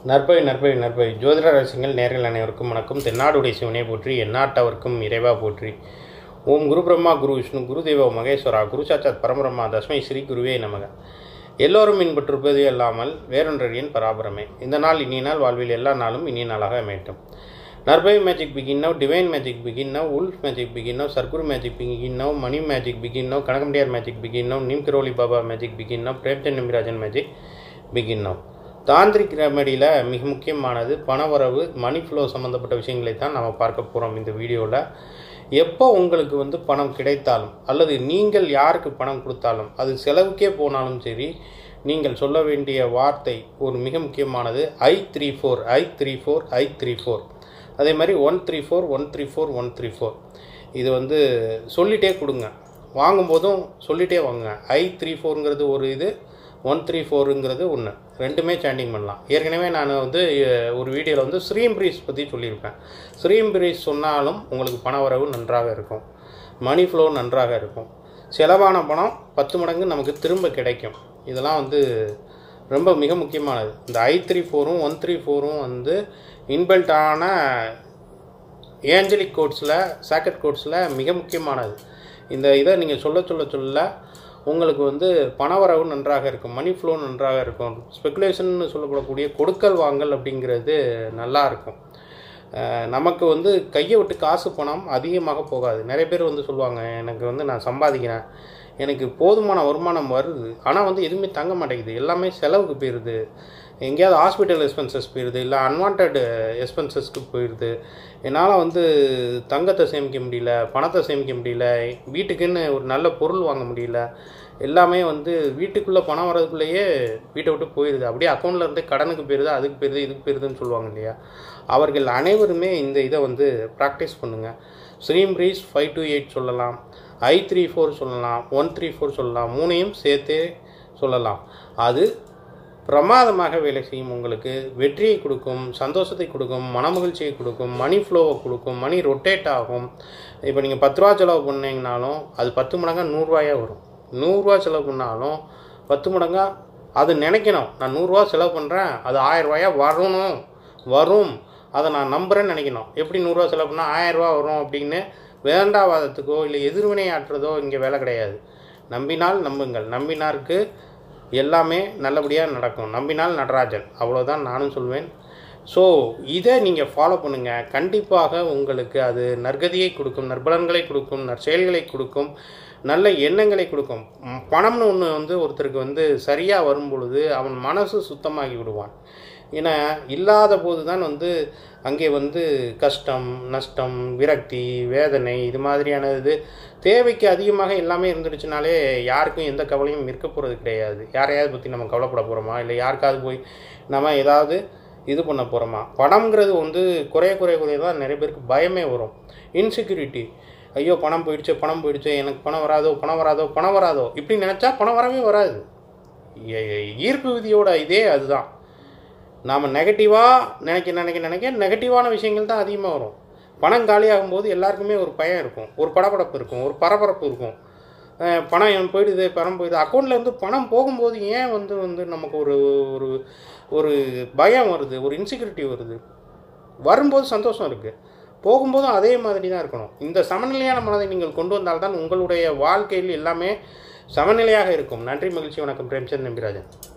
நற்பை நற்பை நற்பை ஜோதிட ரகசியங்கள் நேர்கள் அனைவருக்கும் வணக்கம் தென்னாடுடைய சிவனை போற்றி எந்நாட்டவர்க்கும் இறைவா போற்றி ஓம் குரு பிரம்மா குரு விஷ்ணு குரு தேவ மகேஸ்வரா குரு சாட்சாத் பரபிரம்மா தஸ்மை ஸ்ரீ குருவே நமக எல்லோரும் இன்பற்றிருப்பது அல்லாமல் வேறொன்றறியன் பராபரமே இந்த நாள் இனிய நாள் வாழ்வில் எல்லா நாளும் இனிய நாளாக அமையட்டும் நர்பை magic begin now divine magic begin now wolf magic begin now Sadguru magic begin now money magic begin now கனகம்பியார் magic begin now Neem Karoli Baba magic begin now Premchand Nambirajan magic begin now தாந்திரிக் ரெமடியில் மிக முக்கியமானது பணவரவு மணி ஃப்ளோ சம்மந்தப்பட்ட விஷயங்களை தான் நம்ம பார்க்க போகிறோம் இந்த வீடியோவில் எப்போ உங்களுக்கு வந்து பணம் கிடைத்தாலும் அல்லது நீங்கள் யாருக்கு பணம் கொடுத்தாலும் அது செலவுக்கே போனாலும் சரி நீங்கள் சொல்ல வேண்டிய வார்த்தை ஒரு மிக முக்கியமானது I three four I three four I three four அதே மாதிரி one three four one three four one three four இது வந்து சொல்லிகிட்டே கொடுங்க வாங்கும்போதும் சொல்லிகிட்டே வாங்குங்க ஐ த்ரீ ஃபோருங்கிறது ஒரு இது ஒன் த்ரீ ஃபோருங்கிறது ஒன்று ரெண்டுமே சாண்டிங் பண்ணலாம் ஏற்கனவே நான் வந்து அஹ், ஒரு வீடியோவில் வந்து ஸ்ரீம் பிரீஸ் பற்றி சொல்லியிருப்பேன் ஸ்ரீம் பிரீஸ் சொன்னாலும் உங்களுக்கு பண வரவு நன்றாக இருக்கும் மணி ஃப்ளோ நன்றாக இருக்கும் செலவான பணம் பத்து மடங்கு நமக்கு திரும்ப கிடைக்கும் இதெல்லாம் வந்து ரொம்ப மிக முக்கியமானது இந்த ஐ த்ரீ ஃபோரும் ஒன் த்ரீ ஃபோரும் வந்து இன்பில்ட்டான ஏஞ்சலிக் கோட்ஸில் சாக்கெட் கோட்ஸில் மிக முக்கியமானது இந்த இதை நீங்கள் சொல்ல சொல்ல சொல்ல உங்களுக்கு வந்து பணவரவு நன்றாக இருக்கும் மணி ஃப்ளோ நன்றாக இருக்கும் ஸ்பெகுலேஷன் சொல்லப்படக்கூடிய கொடுக்கல் வாங்கல் அப்படிங்கிறது நல்லா இருக்கும் அஹ் நமக்கு வந்து கையை விட்டு காசு பணம் அதிகமாக போகாது நிறைய பேர் வந்து சொல்லுவாங்க எனக்கு வந்து நான் சம்பாதிக்கிறேன் எனக்கு போதுமான வருமானம் வருது ஆனால் வந்து எதுவுமே தங்க மாட்டேங்குது எல்லாமே செலவுக்கு போயிடுது எங்கேயாவது ஹாஸ்பிட்டல் எக்ஸ்பென்சஸ் போயிடுது இல்லை அன்வான்ட் எக்ஸ்பென்சஸ்க்கு போயிடுது என்னால் வந்து தங்கத்தை சேமிக்க முடியல பணத்தை சேமிக்க முடியல வீட்டுக்குன்னு ஒரு நல்ல பொருள் வாங்க முடியல எல்லாமே வந்து வீட்டுக்குள்ளே பணம் வர்றதுக்குள்ளேயே வீட்டை விட்டு போயிடுது அப்படியே அக்கௌண்ட்டில் இருந்து கடனுக்கு போயிடுது அதுக்கு போயிடுது இதுக்கு போயிடுதுன்னு சொல்லுவாங்க இல்லையா அவர்கள் அனைவருமே இந்த இதை வந்து ப்ராக்டிஸ் பண்ணுங்கள் ஸ்ரீம் ரீஸ் ஃபைவ் டூ எயிட் சொல்லலாம் ஐ த்ரீ ஃபோர் சொல்லலாம் ஒன் த்ரீ ஃபோர் சொல்லலாம் மூணையும் சேர்த்தே சொல்லலாம் அது பிரமாதமாக வேலை செய்யும் உங்களுக்கு வெற்றியை கொடுக்கும் சந்தோஷத்தை கொடுக்கும் மனமகிழ்ச்சியை கொடுக்கும் மணி ஃப்ளோவை கொடுக்கும் மணி ரொட்டேட் ஆகும் இப்போ நீங்கள் பத்து ரூபா செலவு பண்ணீங்கனாலும் அது பத்து மடங்காக நூறுரூவாயாக வரும் நூறுரூவா செலவு பண்ணாலும் பத்து மடங்காக அது நினைக்கணும் நான் நூறுரூவா செலவு பண்ணுறேன் அது ஆயிரம் ரூபாயா வரணும் வரும் அதை நான் நம்புகிறேன்னு நினைக்கணும் எப்படி நூறுரூவா செலவு பண்ணால் ஆயிரரூவா வரும் அப்படின்னு வேண்டாவாதத்துக்கோ இல்லை எதிர்வினை ஆற்றுறதோ இங்கே வேலை கிடையாது நம்பினால் நம்புங்கள் நம்பினாருக்கு எல்லாமே நல்லபடியாக நடக்கும் நம்பினால் நடராஜன் அவ்வளோதான் நானும் சொல்வேன் ஸோ இதை நீங்கள் ஃபாலோ பண்ணுங்கள் கண்டிப்பாக உங்களுக்கு அது நற்கதியை கொடுக்கும் நற்பலன்களை கொடுக்கும் நற்செயல்களை கொடுக்கும் நல்ல எண்ணங்களை கொடுக்கும் ம், பணம்னு ஒன்று வந்து ஒருத்தருக்கு வந்து சரியாக வரும் பொழுது அவன் மனசு சுத்தமாகி விடுவான் ஏன்னா இல்லாத போது தான் வந்து அங்கே வந்து கஷ்டம் நஷ்டம் விரக்தி வேதனை இது மாதிரியான இது தேவைக்கு அதிகமாக எல்லாமே இருந்துடுச்சுனாலே யாருக்கும் எந்த கவலையும் இருக்க போகிறது கிடையாது யாரையாவது பற்றி நம்ம கவலைப்பட போகிறோமா இல்லை யாருக்காவது போய் நம்ம ஏதாவது இது பண்ண போகிறோமா பணம்ங்கிறது வந்து குறைய குறைய குறைய தான் நிறைய பேருக்கு பயமே வரும் இன்செக்யூரிட்டி ஐயோ பணம் போயிடுச்சு பணம் போயிடுச்சு எனக்கு பணம் வராதோ பணம் வராதோ பணம் வராதோ இப்படி நினச்சா பணம் வரவே வராது எ- எ- ஈர்ப்பு விதியோட இதே அதுதான் நாம் நெகட்டிவாக நினைக்க நினைக்க நினைக்க நெகட்டிவான விஷயங்கள் தான் அதிகமாக வரும் பணம் காலியாகும் போது எல்லாருக்குமே ஒரு பயம் இருக்கும் ஒரு படபடப்பு இருக்கும் ஒரு பரபரப்பு இருக்கும் அஹ் பணம் என் போயிடுது பணம் போயிடுது அக்கௌண்ட்டில் இருந்து பணம் போகும்போது ஏன் வந்து வந்து நமக்கு ஒரு ஒரு ஒரு பயம் வருது ஒரு இன்செக்யூரிட்டி வருது வரும்போது சந்தோஷம் இருக்குது போகும்போதும் அதே மாதிரி தான் இருக்கணும் இந்த சமநிலையான மனதை நீங்கள் கொண்டு வந்தால்தான் உங்களுடைய வாழ்க்கையில் எல்லாமே சமநிலையாக இருக்கும் நன்றி மகிழ்ச்சி வணக்கம் பிரேம்சந்த் நம்பிராஜன்